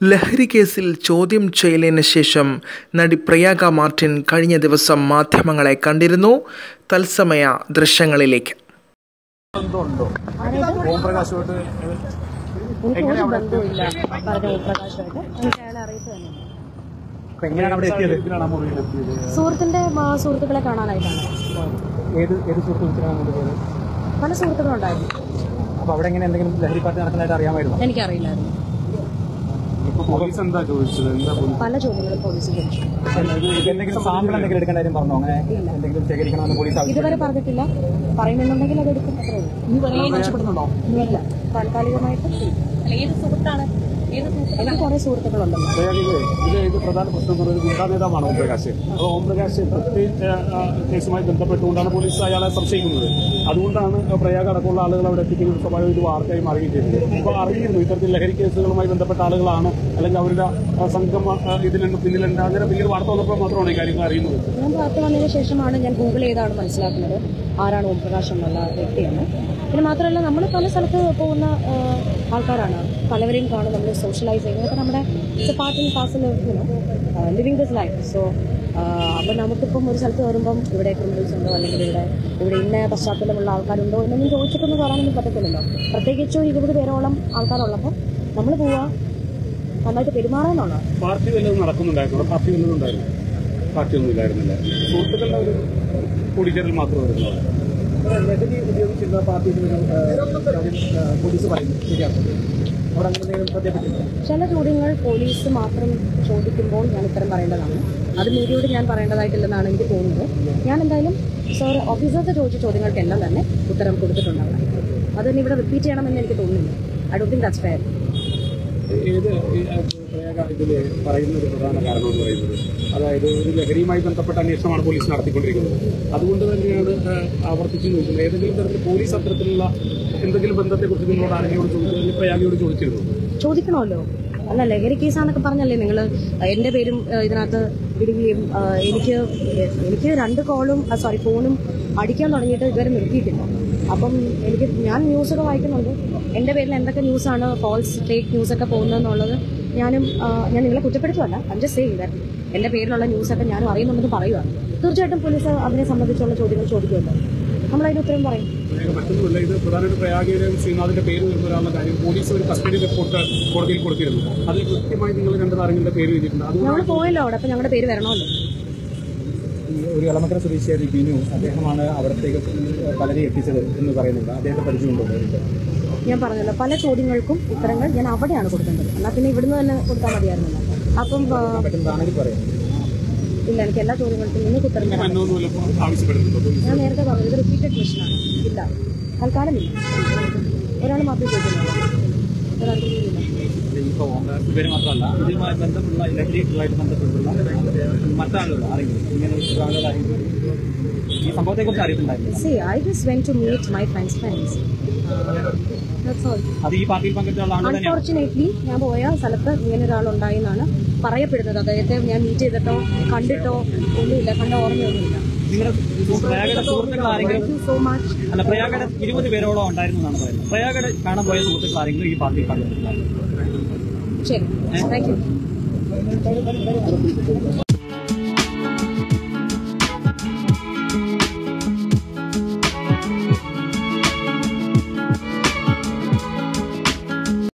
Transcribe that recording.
ലഹരി കേസിൽ ചോദ്യം ചെയ്യലിന് ശേഷം നടി പ്രയാഗ മാർട്ടിൻ കഴിഞ്ഞ ദിവസം മാധ്യമങ്ങളെ കണ്ടിരുന്നു തത്സമയ ദൃശ്യങ്ങളിലേക്ക് ഓംപ്രകാശുമായിട്ട് എനിക്കൊരു ബന്ധവുമില്ല പറഞ്ഞ പ്രകാശമായിട്ട് എനിക്ക് അയാളെ അറിയിച്ചു തന്നെ അപ്പൊ എങ്ങനെയാണ് അവിടെ എത്തിയത് എന്തിനാണ് ആ മുറിയിൽ എത്തിയത് സുഹൃത്തിന്റെ ആ, സുഹൃത്തുക്കളെ കാണാനായിട്ടാണ് ഏത് ഏത് സുഹൃത്തു വിളിച്ചിട്ടാണ് കൊണ്ടുപോയത് പല സുഹൃത്തുക്കളുണ്ടായിരുന്നു അപ്പൊ അവിടെ എങ്ങനെ എന്തെങ്കിലും ലഹരി പാർട്ടി നടക്കുന്നതായിട്ട് അറിയാമായിരുന്നു എനിക്കറിയില്ലായിരുന്നു ഇപ്പൊ പോലീസ് എന്താ ചോദിച്ചത് എന്താ പല ചോദ്യങ്ങളും പോലീസ് ചോദിച്ചു എന്തെങ്കിലും സാമ്പിൾ എന്തെങ്കിലും എടുക്കേണ്ട കാര്യം പറഞ്ഞോ അങ്ങനെ എന്തെങ്കിലും ശേഖരിക്കണമെന്ന് പോലീസ് ആവശ്യം ഇതുവരെ പറഞ്ഞിട്ടില്ല പറയുന്നുണ്ടെങ്കിൽ അത് എടുക്കും അത്രേ ഉള്ളൂ. ഇല്ല താൽക്കാലികമായിട്ട് ഏത് സുഹൃത്താണ് എനിക്ക് കുറെ സുഹൃത്തുക്കളുണ്ടല്ലോ ഇത് ഇത് പ്രധാന പ്രശ്നം പറയുന്നത് ഗുണ്ടാ നേതാവാണ് ഓംപ്രകാശ് അപ്പോൾ ഓംപ്രകാശ് പ്രത്യേക കേസുമായി ബന്ധപ്പെട്ടുകൊണ്ടാണ് പോലീസ് അയാളെ സംശയിക്കുന്നത് അതുകൊണ്ടാണ് പ്രയാഗ അടക്കമുള്ള ആളുകൾ അവിടെ എത്തിക്കുന്നത് സ്വാഭാവിക ഇത് വാർത്തയായി മാറുകയും ചെയ്തത് അപ്പോൾ അറിഞ്ഞിരുന്നു ഇത്തരത്തിൽ ലഹരി കേസുകളുമായി ബന്ധപ്പെട്ട ആളുകളാണ് അല്ലെങ്കിൽ അവരുടെ ആ, സംഘം ആ, ഇതിലുണ്ട് പിന്നിലുണ്ട് അങ്ങനെ പിന്നീട് വാർത്ത വന്നപ്പോൾ മാത്രമാണ് ഈ കാര്യങ്ങൾ അറിയുന്നത് ഞാൻ വാർത്ത വന്നതിന് ശേഷമാണ് ഞാൻ ഗൂഗിൾ ചെയ്താണ് മനസ്സിലാക്കുന്നത് ആരാണ് ഓംപ്രകാശ് എന്നുള്ള വ്യക്തിയാണ് പിന്നെ മാത്രമല്ല നമ്മൾ പല സ്ഥലത്ത് പോകുന്ന ആ, ആൾക്കാരാണ് പലവരെയും കാണും നമ്മൾ സോഷ്യലൈസ് ചെയ്യുന്നത് അതൊക്കെ നമ്മുടെ it's part and parcel living this life so അപ്പോൾ നമുക്കിപ്പം ഒരു സ്ഥലത്ത് കയറുമ്പം ഇവിടെ ക്രിമിനൽസ് ഉണ്ടോ അല്ലെങ്കിൽ ഇവിടെ ഇവിടെ ഇന്ന പശ്ചാത്തലമുള്ള ആൾക്കാരുണ്ടോ എന്നൊന്നും ചോദിച്ചിട്ടൊന്നും കയറാനൊന്നും പറ്റത്തില്ലല്ലോ പ്രത്യേകിച്ചും ഇരുപത് പേരോളം ആൾക്കാരുള്ളപ്പോൾ നമ്മൾ പോവുക നന്നായിട്ട് പെരുമാറാന്നുള്ളതാണ് പാർട്ടി വല്ലതും നടക്കുന്നുണ്ടായിരുന്നു അവിടെ പാർട്ടി വല്ലതും ഉണ്ടായിരുന്നു പാർട്ടി ഒന്നും ഇല്ലായിരുന്നില്ല സുഹൃത്തുക്കളുടെ ഒരു കൂടിച്ചേരൽ മാത്രമായിരുന്നു അവിടെ ലഹരി ഉപയോഗിച്ചിരുന്ന പാർട്ടി പോലീസ് പറയുന്നു ശരിയാണ് അവിടെ അങ്ങനെ എന്തെങ്കിലും ശ്രദ്ധയപ്പെട്ടില്ല ചില ചോദ്യങ്ങൾ പോലീസ് മാത്രം ചോദിക്കുമ്പോൾ ഞാൻ ഉത്തരം പറയേണ്ടതാണ് അത് മീഡിയയോട് ഞാൻ പറയേണ്ടതായിട്ടില്ലെന്നാണ് എനിക്ക് തോന്നുന്നത് ഞാൻ എന്തായാലും സാർ ഓഫീസേഴ്സ് ചോദിച്ച ചോദ്യങ്ങൾക്കെല്ലാം തന്നെ ഉത്തരം കൊടുത്തിട്ടുണ്ടാവും അത് ഇനി ഇവിടെ റിപ്പീറ്റ് ചെയ്യണമെന്ന് എനിക്ക് തോന്നുന്നില്ല I do think that's fair ഏത് ഈ, ആ, പ്രേക ഇതില് പറയുന്ന ഒരു പ്രധാന കാരണം എന്ന് പറയുന്നത് അതായത് ഒരു ലഹരിയുമായി ബന്ധപ്പെട്ട അന്വേഷണമാണ് പോലീസ് നടത്തിക്കൊണ്ടിരിക്കുന്നത് അതുകൊണ്ട് തന്നെയാണ് ആ, ആവർത്തിച്ച് ചോദിക്കുന്നത് ഏതെങ്കിലും തരത്തിൽ പോലീസ് അത്തരത്തിലുള്ള എന്തെങ്കിലും ബന്ധത്തെക്കുറിച്ച് നിങ്ങളോട് ആരെങ്കിലും ചോദിച്ചു അല്ലെങ്കിൽ പ്രയാഗയോട് ചോദിച്ചിരുന്നു ചോദിക്കണമല്ലോ അല്ല ലഹരി കേസാന്നൊക്കെ പറഞ്ഞല്ലേ നിങ്ങൾ എൻ്റെ പേരും ആ, ഇതിനകത്ത് ഇടുകയും ആ, എനിക്ക് എനിക്ക് രണ്ട് കോളും സോറി ഫോണും അടിക്കാൻ തുടങ്ങിയിട്ട് ഇതുവരെ നിർത്തിയിട്ടില്ല അപ്പം എനിക്ക് ഞാൻ ന്യൂസൊക്കെ വായിക്കുന്നുണ്ട് എൻ്റെ പേരിൽ എന്തൊക്കെ ന്യൂസാണ് ഫാൾസ് ഫേക്ക് ന്യൂസൊക്കെ പോകുന്നതെന്നുള്ളത് ഞാനും ആ, ഞാൻ നിങ്ങളെ കുറ്റപ്പെടുത്തുമല്ല ഐം ജസ്റ്റ് സേയിങ് ദാറ്റ് എൻ്റെ പേരിലുള്ള ന്യൂസൊക്കെ ഞാനും അറിയുന്നുണ്ടെന്ന് പറയുക തീർച്ചയായിട്ടും പോലീസ് അതിനെ സംബന്ധിച്ചുള്ള ചോദ്യങ്ങൾ ചോദിക്കുമല്ലോ നമ്മളതിന് ഉത്തരം പറയും പ്രേക മറ്റൊന്നുമില്ല ഇത് പ്രധാനമായിട്ട് പ്രയാഗയുടെയും ശ്രീനാഥിന്റെ പേര് വരുന്ന ഒരാളുടെ കാര്യം പോലീസ് ഒരു കസ്റ്റഡി റിപ്പോർട്ട് കോടതിയിൽ കൊടുത്തിരുന്നു അതിൽ കൃത്യമായി നിങ്ങൾ കണ്ടത് ആരെങ്കിലും പേര് വെച്ചിട്ടുണ്ട് അതുകൊണ്ട് ഞങ്ങൾ പോയല്ലോ അവിടെ അപ്പം ഞങ്ങളുടെ പേര് വരണമല്ലോ ഈ ഒരു എളമക്കര സ്വദേശിയായ ബിനു അദ്ദേഹമാണ് അവിടത്തേക്ക് പലരെ എത്തിച്ചത് എന്ന് പറയുന്നുണ്ട് അദ്ദേഹത്തെ പരിചയമുണ്ടോ നേരിട്ട്? ഞാൻ പറഞ്ഞല്ലോ പല ചോദ്യങ്ങൾക്കും ഉത്തരങ്ങൾ ഞാൻ അവിടെയാണ് കൊടുക്കേണ്ടത് എന്നാൽ പിന്നെ ഇവിടുന്ന് തന്നെ കൊടുത്താൽ മതിയായിരുന്നല്ലോ അപ്പം ആ, പറ്റുന്നതാണെങ്കിൽ പറയാം ഇല്ല എനിക്ക് എല്ലാ ചോദ്യങ്ങൾക്കും നിങ്ങൾക്ക് ഉത്തരം തരാം മറ്റൊന്നുമില്ല ആവശ്യപ്പെടുന്നുണ്ടോ പോലീസ് ഞാൻ നേരത്തെ പറഞ്ഞു ഇത് റിപ്പീറ്റഡ് ക്വസ്റ്റനാണ് ഇല്ല തൽക്കാലം ഇല്ല ഒരാൾ മാത്രമേ ചോദിക്കുന്നുള്ളൂ ഒരാൾക്ക് ഇല്ല ഇപ്പോൾ പേര് മാത്രമല്ല ഇതുമായി ബന്ധപ്പെട്ടുള്ള ലഹരിയുമായിട്ട് ബന്ധപ്പെട്ടുള്ള മറ്റാളുകൾ ആരെങ്കിലും ഇങ്ങനെ ഒരു ആളുകൾ ആരെങ്കിലും ഈ സംഭവത്തെക്കുറിച്ച് അറിയത്തുണ്ടായിരുന്നു see I just went to meet my friends friends that's all അത് ഈ പാർട്ടിയിൽ പങ്കെടുത്തുള്ള ആളുകൾ തന്നെയാണ് അൺഫോർച്ചുനേറ്റ്ലി ഞാൻ പോയ സ്ഥലത്ത് ഇങ്ങനെ ഒരാൾ ഉണ്ടായെന്നാണ് പറയപ്പെടുന്നത് അദ്ദേഹത്തെ ഞാൻ മീറ്റ് ചെയ്തിട്ടോ കണ്ടിട്ടോ ഒന്നുമില്ല കണ്ട ഓർമ്മയൊന്നുമില്ല നിങ്ങളുടെ പ്രയാഗയുടെ സുഹൃത്തുക്കൾ ആരെങ്കിലും താങ്ക് യു സോ മച്ച് അല്ല പ്രയാഗയുടെ ഇരുപത് പേരോളം ഉണ്ടായിരുന്നു എന്നാണ് പറയുന്നത് പ്രയാഗയുടെ കാണാൻ പോയ സുഹൃത്തുക്കൾ ആരെങ്കിലും ഈ പാർട്ടിയിൽ പങ്കെടുത്തിട്ടുണ്ടായിരുന്നു ശരി താങ്ക് യു